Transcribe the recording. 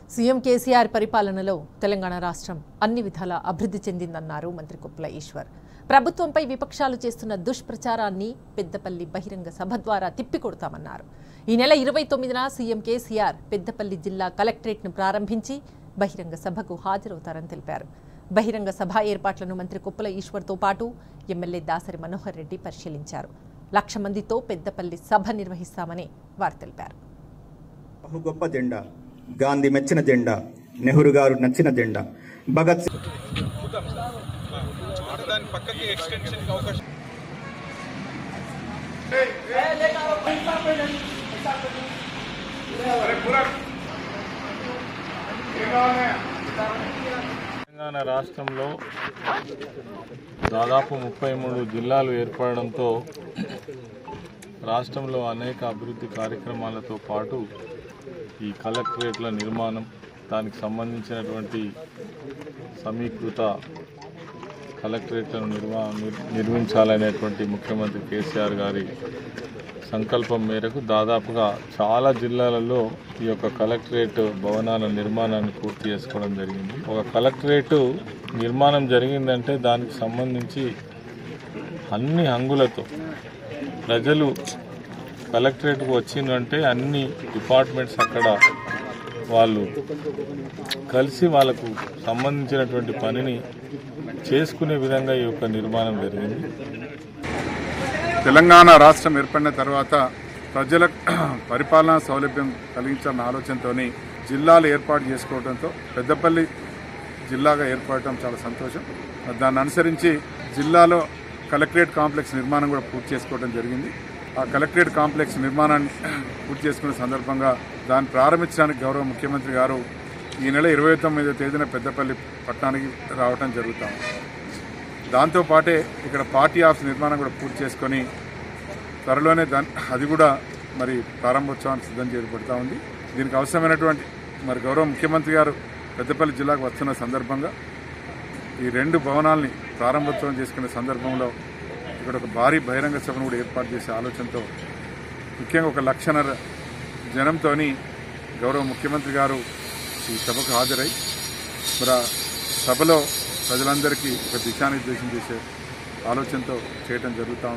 CM KCR పరిపాలనలో తెలంగాణ రాష్ట్రం అన్ని విధాలా అభివృద్ధి చెందిందన్నారు మంత్రి కొప్పుల ఈశ్వర్ ప్రభుత్వంపై విపక్షాలు చేస్తున్న దుష్ప్రచారాన్ని పెద్దపల్లి బహిరంగ సభ ద్వారా తిప్పికొడతామన్నారు ఈ నెల ఇరవై తొమ్మిదిన సీఎం కేసీఆర్ పెద్దపల్లి జిల్లా కలెక్టరేట్ను ప్రారంభించి బహిరంగ సభకు హాజరవుతారని తెలిపారు బహిరంగ సభ ఏర్పాట్లను మంత్రి కొప్పుల ఈశ్వర్తో పాటు ఎమ్మెల్యే దాసరి మనోహర్ రెడ్డి పరిశీలించారు లక్ష మందితో పెద్దపల్లి సభ నిర్వహిస్తామని వారు తెలిపారు బహు గొప్ప జెండా గాంధీ మెచ్చిన జెండా నెహ్రూ గారు నచ్చిన జెండా భగత్ సింగ్ దాని పక్కకి ఎక్స్టెన్షన్ అవకాశం తెలంగాణ రాష్ట్రంలో దాదాపు ముప్పై మూడు జిల్లాలు ఏర్పడడంతో రాష్ట్రంలో అనేక అభివృద్ధి కార్యక్రమాలతో పాటు ఈ కలెక్టరేట్ల నిర్మాణం దానికి సంబంధించినటువంటి సమీకృత కలెక్టరేట్లను నిర్వా నిర్- నిర్మించాలనేటువంటి ముఖ్యమంత్రి కేసీఆర్ గారి సంకల్పం మేరకు దాదాపుగా చాలా జిల్లాలలో ఈ యొక్క కలెక్టరేట్ భవనాల నిర్మాణాన్ని పూర్తి చేసుకోవడం జరిగింది ఒక కలెక్టరేట్ నిర్మాణం జరిగిందంటే దానికి సంబంధించి అన్ని హంగులతో ప్రజలు కలెక్టరేట్కు వచ్చిందంటే అన్ని డిపార్ట్మెంట్స్ అక్కడ వాళ్ళు కలిసి వాళ్ళకు సంబంధించినటువంటి పనిని చేసుకునే విధంగా ఈ యొక్క నిర్మాణం జరిగింది తెలంగాణ రాష్ట్రం ఏర్పడిన తర్వాత ప్రజలకు పరిపాలనా సౌలభ్యం కలిగించాలన్న ఆలోచనతో జిల్లాలు ఏర్పాటు చేసుకోవడంతో పెద్దపల్లి జిల్లాగా ఏర్పడటం చాలా సంతోషం దాన్ని అనుసరించి జిల్లాలో కలెక్టరేట్ కాంప్లెక్స్ నిర్మాణం కూడా పూర్తి చేసుకోవడం జరిగింది ఆ కలెక్టరేట్ కాంప్లెక్స్ నిర్మాణాన్ని పూర్తి చేసుకునే సందర్భంగా దాన్ని ప్రారంభించడానికి గౌరవ ముఖ్యమంత్రి గారు ఈ నెల ఇరవై తొమ్మిదో తేదీన పెద్దపల్లి పట్టణానికి రావడం జరుగుతాం దాంతో పాటే ఇక్కడ పార్టీ ఆఫీస్ నిర్మాణం కూడా పూర్తి చేసుకొని త్వరలోనే దాని అది కూడా మరి ప్రారంభోత్సవానికి సిద్ధం చేయబడతా ఉంది దీనికి అవసరమైనటువంటి మరి గౌరవ ముఖ్యమంత్రి గారు పెద్దపల్లి జిల్లాకు వస్తున్న సందర్భంగా ఈ రెండు భవనాల్ని ప్రారంభోత్సవం చేసుకునే సందర్భంలో ఇక్కడ ఒక భారీ బహిరంగ సభను కూడా ఏర్పాటు చేసే ఆలోచనతో ముఖ్యంగా ఒక లక్షన్నర జనంతో గౌరవ ముఖ్యమంత్రి గారు ఈ సభకు హాజరై మరి ఆ సభలో ప్రజలందరికీ ఒక దిశానిర్దేశం చేసే ఆలోచనతో చేయటం జరుగుతూ ఉంది